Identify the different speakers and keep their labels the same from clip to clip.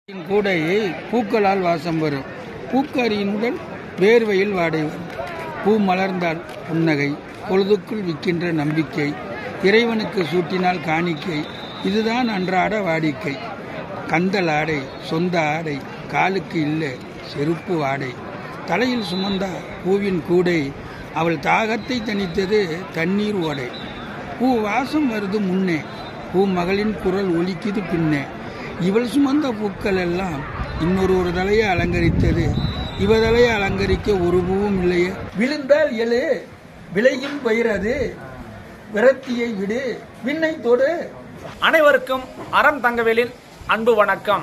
Speaker 1: கூடையை பூக்களால் வாசம் வரும் பூக்காரியினுடன் வேர்வையில் வாடை வரும் பூ மலர்ந்தால் புன்னகை பொழுதுக்குள் விற்கின்ற நம்பிக்கை இறைவனுக்கு சூட்டினால் காணிக்கை இதுதான் அன்றாட வாடிக்கை கந்தல் ஆடை சொந்த ஆடை காலுக்கு இல்லை செருப்பு ஆடை தலையில் சுமந்தா பூவின் கூடை அவள் தாகத்தை தணித்தது தண்ணீர் ஓடை பூ வாசம் வருது முன்னே பூ மகளின் குரல் ஒலிக்குது பின்னே இவள் சுமந்த பூக்கள் எல்லாம் இன்னொரு ஒரு தலையை அலங்கரித்தது இவ தலையை அலங்கரிக்க ஒரு பூவும் இல்லையே விழுந்தால் எழு விளையும் பயிரது விரத்தியை விடு விண்ணை தொடு
Speaker 2: அனைவருக்கும் அறம் தங்கவேலின் அன்பு வணக்கம்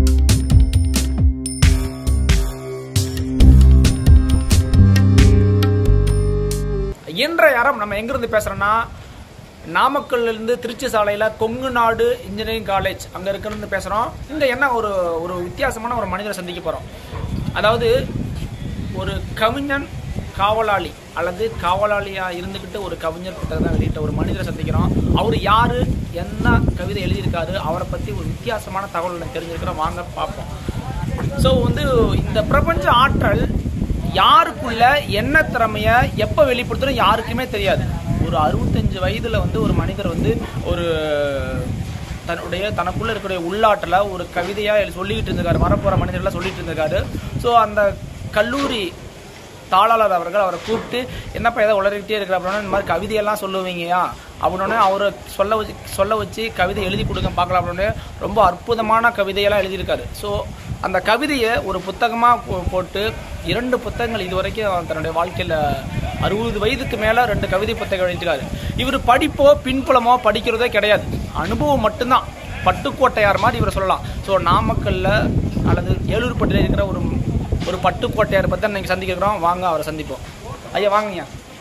Speaker 2: இன்றைய அறம் நம்ம எங்கிருந்து பேசுறோம்னா நாமக்கல்ல இருந்து திருச்சி சாலையில கொங்கு நாடு இன்ஜினியரிங் காலேஜ் அங்க இருக்கிறது பேசுறோம் இங்க என்ன ஒரு ஒரு வித்தியாசமான ஒரு மனிதரை சந்திக்க போறோம் அதாவது ஒரு கவிஞன் காவலாளி அல்லது காவலாளியா இருந்துகிட்டு ஒரு கவிஞர் புத்தகத்தை வெளியிட்ட ஒரு மனிதரை சந்திக்கிறோம் அவர் யாரு என்ன கவிதை எழுதியிருக்காரு அவரை பத்தி ஒரு வித்தியாசமான தகவல் எனக்கு தெரிஞ்சிருக்கிறோம் வாங்க பார்ப்போம் ஸோ வந்து இந்த பிரபஞ்ச ஆற்றல் யாருக்குள்ள என்ன திறமைய எப்ப வெளிப்படுத்தணும் யாருக்குமே தெரியாது ஒரு அறுபத்தஞ்சு வயதுல வந்து ஒரு மனிதர் வந்து ஒரு தன்னுடைய தனக்குள்ள இருக்கக்கூடிய உள்ளாற்றல ஒரு கவிதையா சொல்லிக்கிட்டு இருந்திருக்காரு வரப்போற மனிதர்கள்லாம் சொல்லிட்டு இருந்திருக்காரு ஸோ அந்த கல்லூரி தாளாளர் அவர்கள் அவரை கூப்பிட்டு என்னப்பா ஏதோ உளறிக்கிட்டே இருக்கிற அப்படின்னா இந்த மாதிரி கவிதையெல்லாம் சொல்லுவீங்கயா அப்படின்னே அவரை சொல்ல வச்சு சொல்ல வச்சு கவிதை எழுதி கொடுங்க பார்க்கலாம் அப்படின்னு ரொம்ப அற்புதமான கவிதையெல்லாம் எழுதியிருக்காரு ஸோ அந்த கவிதையை ஒரு புத்தகமாக போட்டு இரண்டு புத்தகங்கள் இதுவரைக்கும் தன்னுடைய வாழ்க்கையில் அறுபது வயதுக்கு மேலே ரெண்டு கவிதை புத்தகம் எழுதியிருக்காரு இவர் படிப்போ பின்புலமோ படிக்கிறதே கிடையாது அனுபவம் மட்டும்தான் பட்டுக்கோட்டையார் மாதிரி இவரை சொல்லலாம் ஸோ நாமக்கல்ல அல்லது ஏலூர்பட்டியில் இருக்கிற ஒரு ஒரு பட்டுக்கோட்டையார் பற்றி இன்னைக்கு சந்திக்கிறோம் வாங்க அவரை சந்திப்போம் ஐயா வாங்கய்யா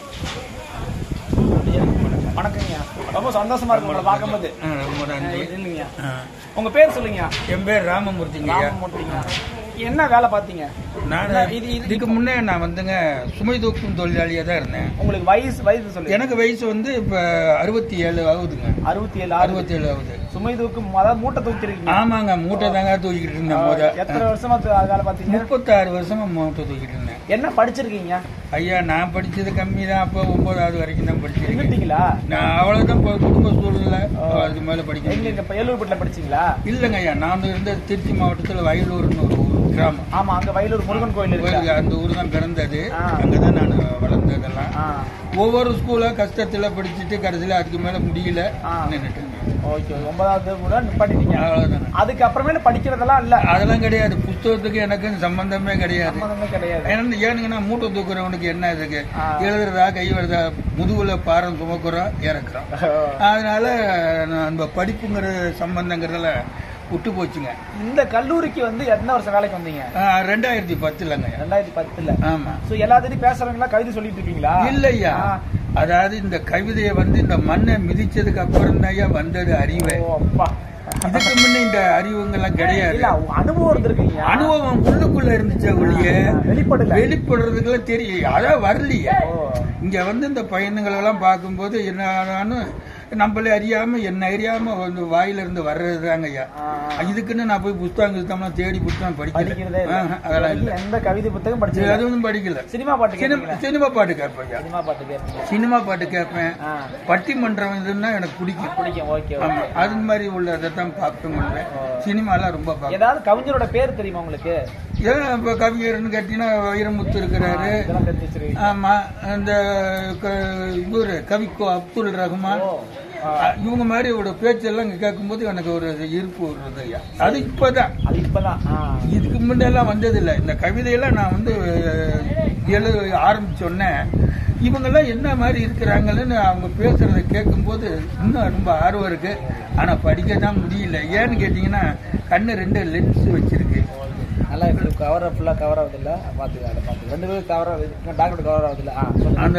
Speaker 2: ஐயா, வணக்கங்கய்யா ரொம்ப சந்தோஷமா இருக்கு உங்களை பார்க்கும்போது
Speaker 1: ஆ, ரொம்ப நன்றி
Speaker 2: இல்லைங்கய்யா
Speaker 1: ஆ.
Speaker 2: உங்க பேர் சொல்லுங்க
Speaker 1: என் பேர் ராமமூர்த்திங்க
Speaker 2: ராமமூர்த்திங்க என்ன வேலை பார்த்தீங்க
Speaker 1: நான்
Speaker 2: இது இது
Speaker 1: இதுக்கு முன்னே நான் வந்துங்க சுமை தூக்கும் தொழிலாளியா தான் இருந்தேன்
Speaker 2: உங்களுக்கு வயசு வயசு சொல்லுங்க
Speaker 1: எனக்கு வயசு வந்து இப்ப அறுபத்தி ஏழு ஆகுதுங்க
Speaker 2: அறுபத்தி ஏழு
Speaker 1: அறுபத்தி ஏழு ஆகுது
Speaker 2: சுமை தூக்கும் அதாவது மூட்டை தூக்கிருக்கீங்க
Speaker 1: ஆமாங்க மூட்டை தாங்க தூக்கிட்டு இருந்தேன் முத
Speaker 2: எத்தனை வருஷமா து- வேலை பார்த்தீங்க
Speaker 1: முப்பத்தாறு வருஷமா மூட்டை தூக்கிட்டு இருந்தேன்
Speaker 2: என்ன படிச்சிருக்கீங்க
Speaker 1: ஐயா நான் படிச்சது கம்மி தான் அப்போ ஒன்பதாவது வரைக்கும் தான் படிச்சிருக்கேன்
Speaker 2: நின்றுட்டீங்களா
Speaker 1: நான் அவ்வளவுதான் இப்போ குடும்ப சூழ்நிலை அதுக்கு மேல படிக்க
Speaker 2: எங்க இங்க ஏலூர்பட்டில் படிச்சீங்களா
Speaker 1: இல்லைங்க ஐயா நான் வந்து இருந்தது திருச்சி மாவட்டத்தில் வயலூர்னு ஒரு ஊர் கிராமம்
Speaker 2: ஆமா அங்க வயலூர் முருகன் கோயில் இருக்கு
Speaker 1: கோயிலுக்கு அந்த ஊர் தான் பிறந்தது
Speaker 2: ஆ.
Speaker 1: அங்கதான் நான் வளர்ந்ததெல்லாம்
Speaker 2: ஆ
Speaker 1: ஒவ்வொரு ஸ்கூலா கஷ்டத்துல படிச்சுட்டு கடைசியில அதுக்கு மேல முடியல
Speaker 2: ஆ.
Speaker 1: நின்னுட்டேன்
Speaker 2: ஓகே ஒன்பதாவது கூட நிப்பாட்டிட்டீங்க
Speaker 1: அவ்வளவுதாங்க
Speaker 2: அதுக்கப்புறமேல படிக்கிறதெல்லாம் இல்ல
Speaker 1: அதெல்லாம் கிடையாது புஸ்தகத்துக்கு எனக்கு சம்பந்தமே கிடையாது
Speaker 2: சம்மந்தமே கிடையாது
Speaker 1: ஏன்னா ஏனுங்கன்னா மூட்டை தூக்குறவனுக்கு என்ன இதுக்கு
Speaker 2: ஆ.
Speaker 1: எழுதுறதா கை வருதா முதுகுல பாரம் சுமக்குறோம் இறக்குறோம் அதனால நான் அந்த படிப்புங்கிற சம்பந்தங்கிறதுல விட்டு போச்சுங்க
Speaker 2: இந்த கல்லூரிக்கு வந்து எத்தனை வருஷம் வேலைக்கு வந்தீங்க
Speaker 1: ஆ, ரெண்டாயிரத்தி பத்துலங்க
Speaker 2: ரெண்டாயிரத்தி பத்துல
Speaker 1: ஆமா
Speaker 2: சோ எல்லாத்தையும் பேசுறவங்களா கவிதை சொல்லிட்டு இருக்கீங்களா
Speaker 1: இல்லையா
Speaker 2: ஆ.
Speaker 1: அதாவது இந்த கவிதையை வந்து இந்த மண்ணை மிதிச்சதுக்கு அப்புறம் தான் வந்தது அறிவே
Speaker 2: ஓ அப்பா
Speaker 1: இதுக்கு முன்ன இந்த அறிவுங்கெல்லாம் கிடையாது
Speaker 2: இல்ல அனுபவம் இருந்திருக்கீங்க
Speaker 1: அனுபவம் உள்ளுக்குள்ள இருந்துச்சு ஒழிய
Speaker 2: வெளிப்படல
Speaker 1: வெளிப்படுறதுக்கெல்லாம் தெரியும் அதான் வரலையே
Speaker 2: ஓ
Speaker 1: இங்க வந்து இந்த பையனுங்களை எல்லாம் பார்க்கும்போது என்னன்னு நம்மளே அறியாம என்ன அறியாம வந்து வாயில இருந்து வர்றது தாங்க ஐயா
Speaker 2: ஆ.
Speaker 1: இதுக்குன்னு நான் போய் புஸ்தகம் கிஸ்தம்லாம் தேடி புத்தகம்
Speaker 2: படிக்கிறதே
Speaker 1: படிக்கல
Speaker 2: இல்ல.
Speaker 1: ஆஹா, அதெல்லாம்
Speaker 2: இது
Speaker 1: இல்ல
Speaker 2: எந்த கவிதை புத்தகம்
Speaker 1: இது
Speaker 2: படிச்சீங்க
Speaker 1: அதுவும் படிக்கல
Speaker 2: சினிமா பாட்டு
Speaker 1: சினிமா
Speaker 2: கேட்டீங்களா
Speaker 1: சினிமா பாட்டு கேட்பேன் ஐயா
Speaker 2: சினிமா பாட்டு கேட்டீங்க
Speaker 1: சினிமா பாட்டு கேட்பேன்
Speaker 2: ஆ
Speaker 1: பட்டிமன்றம் இதுன்னா எனக்கு பிடிக்கும்
Speaker 2: பிடிக்கும் ஓகே
Speaker 1: ஆமா அது மாதிரி உள்ளதை தான் பார்ப்பேன் பண்ணுவேன் சினிமாலாம் ரொம்ப பார்ப்பேன்
Speaker 2: ஏதாவது கவிஞரோட பேர் தெரியுமா உங்களுக்கு
Speaker 1: ஏன் இப்போ கவிஞர்னு கேட்டீங்கன்னா வைரமுத்து இருக்கிறாரு
Speaker 2: இதெல்லாம் தெரிஞ்சு வச்சிருக்கீங்க
Speaker 1: ஆமா அந்த க- இவரு கவிக்கோ அப்துல் ரஹ்மான்
Speaker 2: ஓ ஆ.
Speaker 1: அஹ் இவங்க மாதிரி ஒரு பேச்செல்லாம் இங்க கேட்கும்போது எனக்கு ஒரு ஈர்ப்பு வருது ஐயா அது இப்பதான்
Speaker 2: அது இப்பதான் ஆ.
Speaker 1: இதுக்கு முன்னெல்லாம் வந்ததில்லை இந்த கவிதையெல்லாம் நான் வந்து அஹ், எழுத ஆரம்பிச்சோன்னே இவங்கெல்லாம் என்ன மாதிரி இருக்கிறாங்கன்னு அவங்க பேசுறத கேட்கும்போது இன்னும் ரொம்ப ஆர்வம் இருக்கு ஆனா படிக்க தான் முடியல ஏன்னு கேட்டீங்கன்னா கண்ணு ரெண்டு லென்ஸ் வச்சிருக்கு
Speaker 2: நல்லா இப்படி கவர் ஃபுல்லா கவர் ஆகுது இல்ல பாத்துக்க அதை பாத்து ரெண்டு பேரும் கவர் ஆகுது டாக்டர் கவர் ஆகுது இல்ல ஆ சொல்லுங்க
Speaker 1: அந்த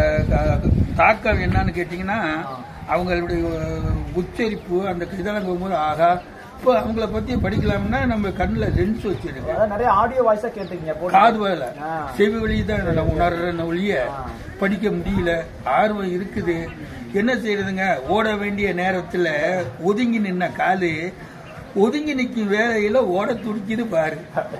Speaker 1: க- தாக்கம் என்னன்னு கேட்டீங்கன்னா அவங்களுடைய உச்சரிப்பு அந்த இதெல்லாம் போகும்போது ஆகா இப்போ அவங்கள பத்தி படிக்கலாம்னா நம்ம கண்ணுல லென்ஸ் வச்சிருக்கு
Speaker 2: அதான் நிறைய ஆடியோ வாய்ஸா கேட்டுக்கீங்க போட்டு
Speaker 1: காது வேலை
Speaker 2: ஆ.
Speaker 1: செவி வழி தான் நான் உணர்றேன் ஒழிய படிக்க முடியல ஆர்வம் இருக்குது என்ன செய்யறதுங்க ஓட வேண்டிய நேரத்துல ஒதுங்கி நின்ன காலு ஒதுங்கி நிற்கும் வேலையில ஓட துடிக்குது பாரு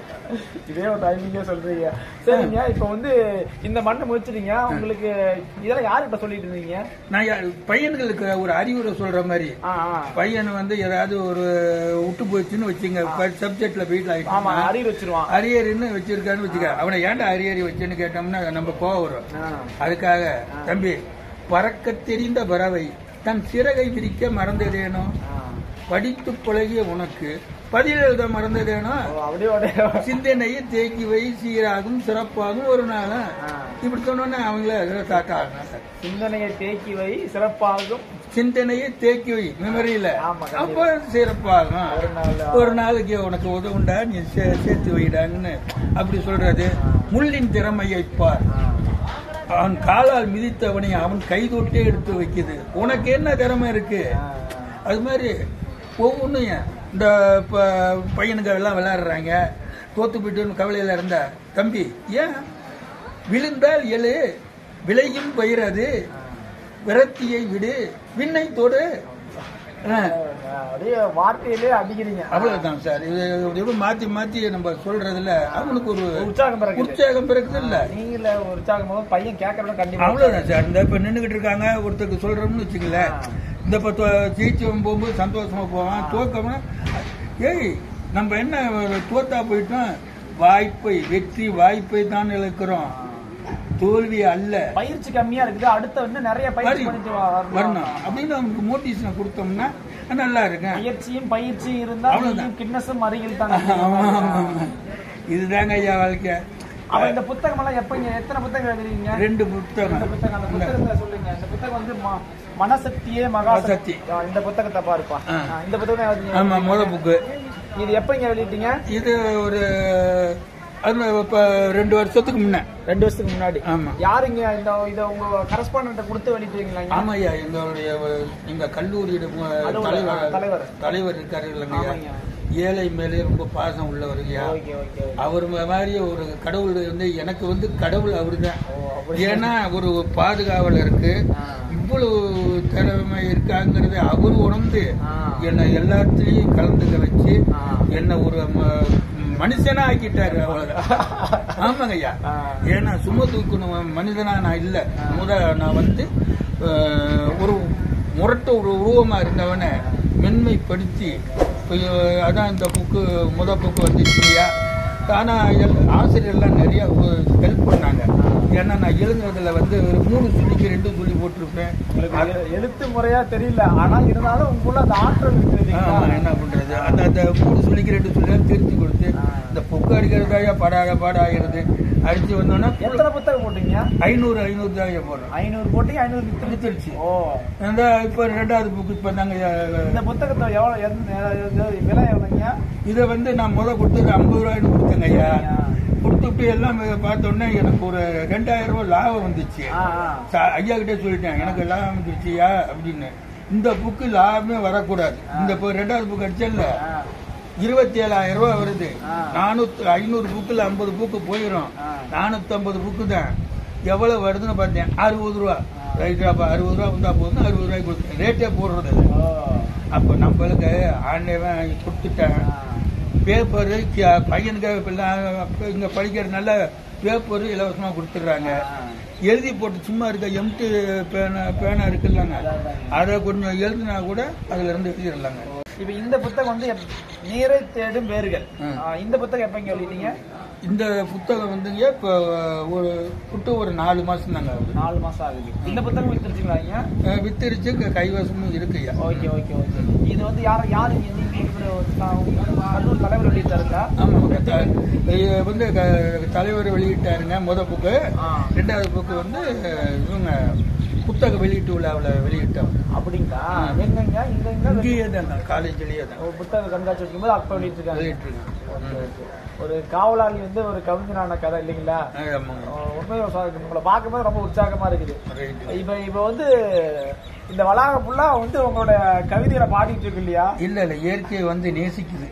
Speaker 2: இதே ஒரு டைமிங்கே சொல்றீங்க சரிங்க இப்போ வந்து இந்த மண்ணை முடிச்சிட்டீங்க உங்களுக்கு இதெல்லாம் யார்கிட்ட சொல்லிட்டு இருந்தீங்க
Speaker 1: நான் யா- பையன்களுக்கு ஒரு அறிவுரை சொல்ற மாதிரி
Speaker 2: ஆ ஆ
Speaker 1: பையன் வந்து ஏதாவது ஒரு விட்டு போச்சுன்னு வச்சுங்க சப்ஜெக்ட்ல ஃபெயில்
Speaker 2: ஆமா
Speaker 1: ஆயிட்டு
Speaker 2: அறிவு வச்சிருவான்
Speaker 1: அரியர்னு வச்சிருக்கான்னு வச்சுக்க அவனை ஏன்டா அரியறி வச்சேன்னு கேட்டோம்னா நம்ம கோவம் வரும்
Speaker 2: ஆ.
Speaker 1: அதுக்காக தம்பி பறக்க தெரிந்த பறவை தன் சிறகை விரிக்க மறந்ததேனோ
Speaker 2: ஆ.
Speaker 1: படித்து பழகிய உனக்கு பதில் எழுத மறந்ததேனோ
Speaker 2: ஓ, அப்படியே அப்படியே
Speaker 1: சிந்தனையை தேக்கி வை சீராகும் சிறப்பாகும் ஒரு நாள்
Speaker 2: ஆ.
Speaker 1: இப்படி சொன்னோன்னே அவங்கள ஸ்டார்ட் ஆகணும்
Speaker 2: சிந்தனையை தேக்கி வை சிறப்பாகும்
Speaker 1: சிந்தனையை தேக்கி வை மெமரியில
Speaker 2: ஆமா, கண்டிப்பா.
Speaker 1: அப்ப சிறப்பாகும்
Speaker 2: ஒரு நாள்
Speaker 1: ஒரு நாளைக்கு உனக்கு உதவுண்டா நீ சே- சேர்த்து வைடாங்கன்னு அப்படி சொல்றது முள்ளின் திறமையை பார்
Speaker 2: ஆ.
Speaker 1: அவன் காலால் மிதித்தவனை அவன் கை தொட்டே எடுத்து வைக்குது உனக்கு என்ன திறமை இருக்கு
Speaker 2: ஆ.
Speaker 1: அது மாதிரி ஒவ்வொன்றும் இந்த ப- பையனுங்க எல்லாம் விளையாடுறாங்க தோத்து போயிட்டுன்னு கவலையில இருந்தா தம்பி ஏன் விழுந்தால் எழு விளையும் பயிரது விரத்தியை விடு விண்ணை தொடு ஆ,
Speaker 2: அப்படியே வார்த்தையிலே அடிக்கிறீங்க
Speaker 1: அவ்வளவுதான் சார் இது இது மாத்தி மாத்தி நம்ம சொல்றதுல அவனுக்கு ஒரு
Speaker 2: உற்சாகம் பிறகு
Speaker 1: உற்சாகம் பிறகுது இல்ல
Speaker 2: நீங்கள ஒரு உற்சாகம் போது பையன் கேட்கறவங்க கண்டிப்பா
Speaker 1: அவ்வளவுதான் சார் இந்த இப்ப நின்னுகிட்டு இருக்காங்க ஒருத்தருக்கு சொல்றோம்னு வச்சுங்களேன் இந்த இப்ப தோ- ஜெயிச்சவன் போகும்போது சந்தோஷமா போவான் தோக்கம்னா ஏய் நம்ம என்ன ஒரு தோத்தா போயிட்டோம் வாய்ப்பை வெற்றி வாய்ப்பை தான் இழக்கிறோம் தோல்வி அல்ல
Speaker 2: பயிற்சி கம்மியா இருக்குது அடுத்த இன்னும் நிறைய பயிற்சி
Speaker 1: வரி-
Speaker 2: பண்ணிட்டு வா- வரணும்.
Speaker 1: வரணும் அப்படின்னு அவனுக்கு மோட்டிவேஷன் கொடுத்தோம்னா நல்லா இருக்கேன்
Speaker 2: பயிற்சியும் பயிற்சியும் இருந்தா
Speaker 1: அவ்வளவுதான்.
Speaker 2: கிட்னஸும் அருகில் தான்
Speaker 1: ஆமா, ஆமா, ஆமா. இதுதாங்க ஐயா வாழ்க்கை
Speaker 2: அப்ப இந்த புத்தகம் எல்லாம் எப்பங்க எத்தனை புத்தகம் எழுதுறீங்க
Speaker 1: ரெண்டு
Speaker 2: இந்த
Speaker 1: புத்தகம்
Speaker 2: புத்தகம் அந்த
Speaker 1: இந்த-
Speaker 2: புத்தகத்தை சொல்லுங்க இந்த புத்தகம் வந்து ம- மனசக்தியே மகாசக்தி
Speaker 1: மகாசக்தி.
Speaker 2: ஆ, இந்த புத்தகத்தை பாருப்பா
Speaker 1: ஆ.
Speaker 2: ஆ, இந்த புத்தகம் எழுதுனீங்க.
Speaker 1: ஆமா முத புக்கு
Speaker 2: இது எப்பங்க வெளியிட்டீங்க
Speaker 1: இது ஒரு அது இப்ப ரெண்டு வருஷத்துக்கு முன்ன
Speaker 2: ரெண்டு வருஷத்துக்கு முன்னாடி
Speaker 1: ஆமா
Speaker 2: யாருங்க இந்த இத உங்க கரஸ்பாண்ட் கொடுத்து வெளியிட்டீங்களா
Speaker 1: ஆமா ஐயா எங்களுடைய ஒரு- எங்க கல்லூரியோட மு-
Speaker 2: அலுவலர்,
Speaker 1: தலைவர்
Speaker 2: ஆ, தலைவர்.
Speaker 1: தலைவர் இருக்காரு இல்லைங்கய்யா
Speaker 2: ஆமாங்க.
Speaker 1: ஏழை மேலே ரொம்ப பாசம் உள்ளவருங்கய்யா
Speaker 2: ஓகே ஓகே
Speaker 1: அவர் மாதிரி ஒரு கடவுள் வந்து எனக்கு வந்து கடவுள் அவருதான்
Speaker 2: ஓ, அப்படி.
Speaker 1: ஏன்னா ஒரு பாதுகாவலருக்கு
Speaker 2: ஆ.
Speaker 1: இவ்வளவு திறமை இருக்காங்கிறத அவர் உணர்ந்து
Speaker 2: ஆ.
Speaker 1: என்னை எல்லாத்துலயும் கலந்துக்க வச்சு
Speaker 2: ஆ.
Speaker 1: என்ன ஒரு ம- மனுஷனா ஆக்கிட்டாரு அவ்வளவுதான் ஆமாங்க ஐயா
Speaker 2: ஆ.
Speaker 1: ஏன்னா சும்மா தூக்கணும் மனிதனா நான் இல்ல முத நான் வந்து அஹ், ஒரு முரட்டு ஒரு உருவமா இருந்தவனை மென்மைப்படுத்தி இப்ப, அதான் இந்த புக்கு முத புக்கு வந்துச்சுங்கய்யா ஆனா எல்- ஆசிரியர்லாம் நிறைய ஹெல்ப் பண்ணாங்க ஏன்னா நான் எழுதுறதுல வந்து ஒரு மூணு சொல்லிக்கு ரெண்டு சொல்லி போட்டிருப்பேன்
Speaker 2: உங்களுக்கு எழு- எழுத்து முறையா தெரியல ஆனா இருந்தாலும் உங்களுக்குள்ள அந்த ஆற்றல் இருக்குது இல்லைங்களா?
Speaker 1: ஆமா, என்ன பண்றது அந்த அந்த மூணு சொல்லிக்கு ரெண்டு சொல்லி திருத்தி கொடுத்து
Speaker 2: ஆ.
Speaker 1: இந்த புக்கு அடிக்கிறதாயா படாத பாடாகிறது அடிச்சு வந்தோன்னா
Speaker 2: எத்தனை புத்தகம் போட்டீங்க
Speaker 1: ஐநூறு ஐநூறு தாங்க போடுறோம்
Speaker 2: ஐநூறு போட்டீங்க ஐநூறு வித்துருச்சு
Speaker 1: வித்துருச்சு.
Speaker 2: ஓ
Speaker 1: இந்த இப்ப ரெண்டாவது புக்கு இப்ப நாங்க
Speaker 2: இந்த புத்தகத்தை எவ்வளவு எந்த- எந்த- விலை எவ்வளவுங்க
Speaker 1: இதை வந்து நான் முத கொடுத்தது ஐம்பது ரூபாய்னு கொடுத்தேங்க ஐயா
Speaker 2: ஆ.
Speaker 1: கொடுத்துட்டு எல்லாம் பார்த்தோன்னே எனக்கு ஒரு ரெண்டாயிரம் ரூபாய் லாபம் வந்துச்சு
Speaker 2: ஆ, ஆ.
Speaker 1: சா- ஐயா கிட்டே சொல்லிட்டேன் எனக்கு லாபம் வந்துருச்சியா அப்படின்னு இந்த புக்கு லாபமே வரக்கூடாது இந்த இப்போ ரெண்டாவது புக் அடிச்சல
Speaker 2: ஆ.
Speaker 1: இருபத்தி ஏழாயிரம் ரூபாய் வருது
Speaker 2: ஆ.
Speaker 1: நானூத்தி ஐநூறு புக்குல ஐம்பது புக்கு போயிடும்
Speaker 2: ஆ.
Speaker 1: நானூத்தி ஐம்பது புக்கு தான் எவ்வளவு வருதுன்னு பார்த்தேன் அறுபது ரூபா ரைட்டா அப்ப அறுபது ரூபா வந்தா போதும் அறுபது ரூபாய்க்கு கொடுத்தேன் ரேட்டே போடுறது இல்ல.
Speaker 2: ஓ.
Speaker 1: அப்ப நம்மளுக்கு ஆண்டவன் கொடுத்துட்டேன்
Speaker 2: ஆ.
Speaker 1: பேப்பரு பையனுக்கு இப்பெல்லாம் அப்ப இங்க படிக்கிறதுனால பேப்பரு இலவசமா கொடுத்துட்றாங்க
Speaker 2: ஆ.
Speaker 1: எழுதி போட்டு சும்மா இருக்க எம்டி பேனா பேனா இருக்குல்லங்க அதை கொஞ்சம் எழுதினா கூட அதுல இருந்து எழுதிடலாங்க
Speaker 2: இப்ப இந்த புத்தகம் வந்து எப்- நீரை தேடும் வேர்கள்
Speaker 1: ம்.
Speaker 2: ஆ, இந்த புத்தகம் எப்பங்க எழுதிட்டீங்க
Speaker 1: இந்த புத்தகம் வந்துங்க இப்போ ஒரு விட்டு ஒரு நாலு மாசம் தாங்க ஆகுது
Speaker 2: நாலு மாசம் ஆகுது இந்த புத்தகம் வித்துருச்சுங்களா ஐயா
Speaker 1: அஹ் வித்துருச்சு க- கைவசமும் இருக்குய்யா
Speaker 2: ஓகே ஓகே ஓகே இது வந்து யார் யாரு நீங்க நீங்க ஒரு த- உங்க கல்லூரி தலைவர் வெளியிட்டாருங்களா
Speaker 1: ஆமாங்க த- இது வந்து க- தலைவர் வெளியிட்டாருங்க முத புக்கு
Speaker 2: ஆ.
Speaker 1: ரெண்டாவது புக்கு வந்து இவங்க புத்தக வெளியீட்டு விழாவில் வெளியிட்டோம்
Speaker 2: அப்படிங்களா எங்கங்க இங்க இங்க
Speaker 1: இங்கேயே தான் காலேஜ்லயே தான்
Speaker 2: ஒரு புத்தக கண்காட்சி வைக்கும்போது அப்ப வெளியிட்டிருக்காங்க
Speaker 1: வெளியிட்டிருக்கோம்
Speaker 2: ஓகே, ஓகே. ஒரு காவலாளி வந்து ஒரு கவிஞரான கதை இல்லைங்களா
Speaker 1: ஆ, ஆமாங்க
Speaker 2: உண்மையை சொல்ல- உங்களை பார்க்கும்போது ரொம்ப உற்சாகமா இருக்குது
Speaker 1: ரைட்டு.
Speaker 2: இப்ப இப்ப வந்து இந்த வளாகம் ஃபுல்லா வந்து உங்களோட கவிதைகளை பாடிட்டு இருக்கு இல்லையா
Speaker 1: இல்ல இல்ல இயற்கையை வந்து நேசிக்குது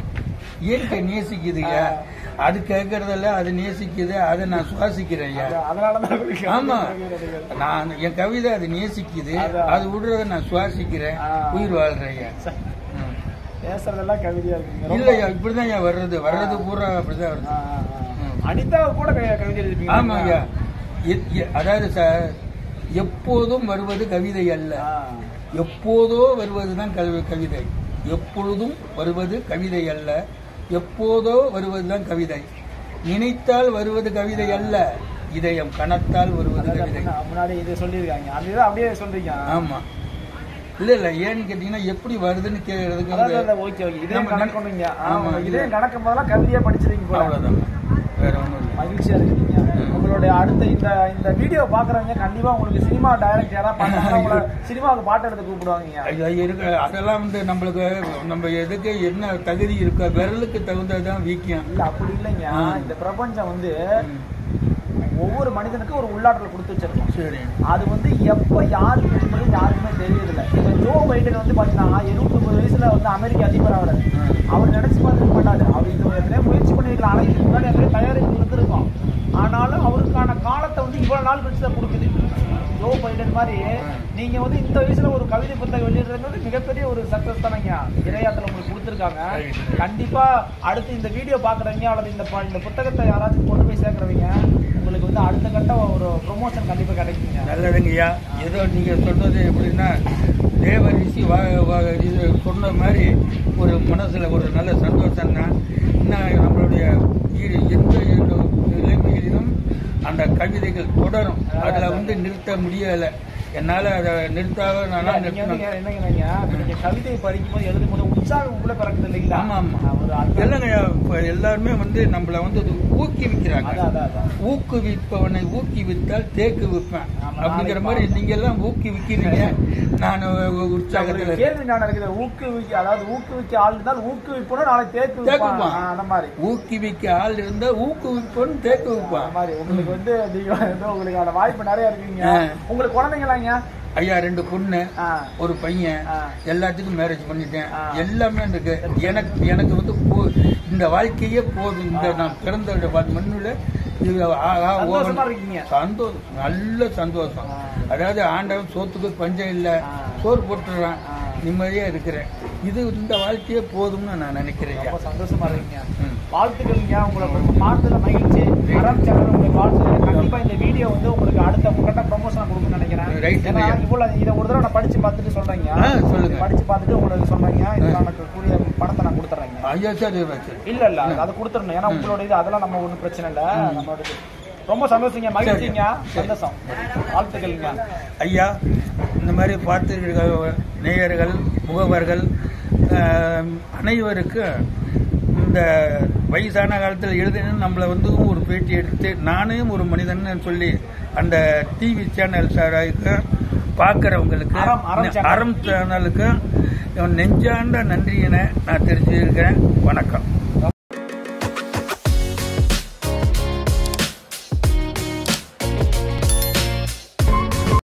Speaker 1: இயற்கை நேசிக்குதுங்க அது கேட்கறதில்ல அது நேசிக்குது அதை நான் சுவாசிக்கிறேன் ஐயா
Speaker 2: அது- அதனாலதான் உங்களுக்கு
Speaker 1: ஆமா
Speaker 2: கவிதைகள்.
Speaker 1: நான் என் கவிதை அது நேசிக்குது
Speaker 2: அதான்.
Speaker 1: அது விடுறத நான் சுவாசிக்கிறேன்
Speaker 2: ஆ.
Speaker 1: உயிர் வாழ்றேன் ஐயா ம்.
Speaker 2: பேசுறதெல்லாம் கவிதையா இருக்குங்க ரொம்ப-
Speaker 1: இல்லையா இப்படிதான் ஐயா வர்றது வர்றது பூரா அப்படிதான் வருது
Speaker 2: ஆ, ஆ, ஆ. அனிதா கூட க- கவிதை எழுதிருப்பீங்க
Speaker 1: ஆமா ஐயா எ- எ- அதாவது சார் எப்போதும் வருவது கவிதை அல்ல
Speaker 2: ஆ.
Speaker 1: எப்போதோ வருவதுதான் கவி- கவிதை எப்பொழுதும் வருவது கவிதை அல்ல எப்போதோ வருவதுதான் கவிதை நினைத்தால் வருவது கவிதை அல்ல இதயம் கனத்தால் வருவது
Speaker 2: அதான்
Speaker 1: கவிதை
Speaker 2: முன்ன- முன்னாடி இது சொல்லியிருக்காங்க அதுதான் அப்படியே சொல்றீங்க
Speaker 1: ஆமா இல்ல இல்ல ஏன்னு கேட்டீங்கன்னா எப்படி வருதுன்னு கேக்குறதுக்கு
Speaker 2: அதான்
Speaker 1: வந்து
Speaker 2: அதான் ஓகே ஓகே இதே
Speaker 1: நம்ம
Speaker 2: கணக்கணுங்க
Speaker 1: ஆமா,
Speaker 2: இதே
Speaker 1: இது-
Speaker 2: கணக்கும் போதெல்லாம் கவிதையா படிச்சிருக்கீங்க போல
Speaker 1: அவ்வளவுதான் வேற ஒண்ணும் இல்லை
Speaker 2: மகிழ்ச்சியா இருக்கீங்க
Speaker 1: ம்.
Speaker 2: உங்களுடைய அடுத்த இந்த இந்த வீடியோ பாக்குறவங்க கண்டிப்பா உங்களுக்கு சினிமா டைரக்ட் யாராவது பார்த்தாங்கன்னா உங்களை சினிமாவுக்கு பாட்டு எடுத்து கூப்பிடுவாங்க
Speaker 1: ஐயா, இருக்கு அதெல்லாம் வந்து நம்மளுக்கு நம்ம எதுக்கு என்ன தகுதி இருக்கோ விரலுக்கு தகுந்ததுதான் வீக்கியம்
Speaker 2: இல்ல அப்படி இல்லைங்க
Speaker 1: ஆ.
Speaker 2: இந்த பிரபஞ்சம் வந்து
Speaker 1: ம்.
Speaker 2: ஒவ்வொரு மனிதனுக்கும் ஒரு உள்ளாற்றல் கொடுத்து வச்சிருக்கோம்
Speaker 1: சரி
Speaker 2: அது வந்து எப்ப யாருக்கு என்பது யாருக்குமே தெரியறதில்ல இப்ப ஜோ பைடன் வந்து பாத்தீங்கன்னா எழுபத்தி ஒன்பது வயசுல வந்து அமெரிக்க அதிபர் ஆகிறாரு
Speaker 1: ம்.
Speaker 2: அவர் நினைச்சு பார்த்துக்க மாட்டாரு அவர் இது எத்தனையோ முயற்சி பண்ணிருக்கலாம் ஆனா இதுக்கு முன்னாடி எத்தனையோ தயாரிப்பு இருந்திருக்கும் ஆனாலும் அவருக்கான காலத்தை வந்து இவ்வளவு நாள் கழிச்சு தான் கொடுக்குது ஜோ பைடன் மாதிரி நீங்க வந்து இந்த வயசுல ஒரு கவிதை புத்தகம் வெளியிடுறது மிகப்பெரிய ஒரு சக்சஸ் தானங்க இறையாத்துல உங்களுக்கு கொடுத்துருக்காங்க
Speaker 1: Right.
Speaker 2: கண்டிப்பா அடுத்து இந்த வீடியோ பாக்குறவங்க அல்லது இந்த ப- இந்த புத்தகத்தை யாராச்சும் கொண்டு போய் சேர்க்கறவங்க உங்களுக்கு வந்து அடுத்த கட்ட ஒரு ப்ரொமோஷன் கண்டிப்பா கிடைக்குங்க
Speaker 1: நல்லதுங்கய்யா ஏதோ நீங்க சொன்னது எப்படின்னா தேவ ரிஷி வா வா- இது சொன்ன மாதிரி ஒரு மனசுல ஒரு நல்ல சந்தோஷம் தான் இன்னும் நம்மளுடைய ஈடு- எந்த ஒரு நிலைமையிலும் அந்த கவிதைகள் தொடரும் அதுல வந்து நிறுத்த முடியல என்னால அதை நிறுத்தாத
Speaker 2: இல்ல,
Speaker 1: நான்
Speaker 2: நீங்க வந்து
Speaker 1: நிறுத்தணும்
Speaker 2: என்னங்க நீங்க நீங்க கவிதை படிக்கும்போது எழுதும்போது உற்சாகம் உள்ள பிறக்குது இல்லைங்களா
Speaker 1: ஆமா ஆமா
Speaker 2: ஒரு அந்த-
Speaker 1: இல்லைங்கய்யா இப்ப எல்லாருமே வந்து நம்மள வந்து அது ஊக்குவிக்கிறாங்க
Speaker 2: அதான் அதான் அதான்
Speaker 1: ஊக்குவிப்பவனை ஊக்குவித்தால் தேக்கு விற்பேன்
Speaker 2: ஆமா,
Speaker 1: அப்படிங்கிற
Speaker 2: நாளைக்கு
Speaker 1: மாதிரி நீங்க எல்லாம் ஊக்குவிக்கிறீங்க நான்
Speaker 2: ஒரு
Speaker 1: உற்சாகத்துல
Speaker 2: கேள்வி நான் இருக்குது ஊக்குவிக்க அதாவது ஊக்குவிக்க ஆள் இருந்தால் ஊக்குவிப்போம் நாளைக்கு தேக்கு வைப்பான்.
Speaker 1: தேக்குவான்.
Speaker 2: ஆ, அந்த மாதிரி
Speaker 1: ஊக்குவிக்க ஆள் இருந்தா ஊக்குவிப்பவன் தேக்கு
Speaker 2: அந்த
Speaker 1: வைப்பான்
Speaker 2: மாதிரி உங்களுக்கு வந்து நீங்க வந்து உங்களுக்கான வாய்ப்பு நிறைய இருக்குங்க
Speaker 1: ஆ.
Speaker 2: உங்களுக்கு குழந்தைங்களாங்க
Speaker 1: ஐயா ரெண்டு பொண்ணு
Speaker 2: ஆ.
Speaker 1: ஒரு பையன்
Speaker 2: ஆ.
Speaker 1: எல்லாத்துக்கும் மேரேஜ் பண்ணிட்டேன்
Speaker 2: ஆ.
Speaker 1: எல்லாமே இருக்கு எனக்கு எனக்கு வந்து போ- இந்த வாழ்க்கையே போதும் இந்த நான் பிறந்த வா- மண்ணுல இது ஆ- ஆ,
Speaker 2: சந்தோஷமா
Speaker 1: ஓ-
Speaker 2: இருக்கீங்க
Speaker 1: சந்தோஷம் நல்ல சந்தோஷம்
Speaker 2: ஆ.
Speaker 1: அதாவது ஆண்டவன் சோத்துக்கு பஞ்சம் இல்ல
Speaker 2: ஆ.
Speaker 1: சோறு போட்டுறான்
Speaker 2: ஆ.
Speaker 1: நிம்மதியா இருக்கிறேன் இது இந்த வாழ்க்கையே போதும்னு நான் நினைக்கிறேன் ஐயா.
Speaker 2: ரொம்ப சந்தோஷமா இருக்கீங்க
Speaker 1: ம்.
Speaker 2: வாழ்த்துக்கள்ங்க உங்களை பார்த்ததுல மகிழ்ச்சி அறம் சேனல் உங்களுக்கு வாழ்த்துக்கள் கண்டிப்பா இந்த வீடியோ வந்து உங்களுக்கு அடுத்த கட்ட ப்ரொமோஷன் கொடுக்கும்னு நினைக்கிறேன்
Speaker 1: Right,
Speaker 2: ஏன்னா
Speaker 1: ஐயா.
Speaker 2: இவ்வளவு இதை ஒரு தடவை நான் படிச்சு பார்த்துட்டு சொல்றேங்க
Speaker 1: ஆ, சொல்லுங்க.
Speaker 2: படிச்சு பார்த்துட்டு உங்களுக்கு சொல்றேங்க இதுக்கான கூடிய பணத்தை நான் கொடுத்துறேங்க
Speaker 1: ஐயா சரி சரி
Speaker 2: இல்ல இல்ல அதை கொடுத்துடணும் ஏன்னா உங்களோட இது அதெல்லாம் நம்ம ஒண்ணும் பிரச்சனை இல்ல நம்மளோட இது ரொம்ப சந்தோஷங்க மகிழ்ச்சிங்க சந்தோஷம் வாழ்த்துக்கள்ங்க
Speaker 1: ஐயா இந்த மாதிரி பார்த்து நேயர்கள் முகவர்கள் ஆஹ், அனைவருக்கும் இந்த வயசான காலத்தில் எழுதினு நம்மளை வந்து ஒரு பேட்டி எடுத்து நானே ஒரு மனிதன் சொல்லி அந்த டிவி சேனல் சாராருக்கு பார்க்குறவங்களுக்கு
Speaker 2: அறம், அறம் channel.
Speaker 1: அறம் சேனலுக்கு நெஞ்சாண்ட நன்றியினை நான் தெரிஞ்சுக்கிறேன் வணக்கம்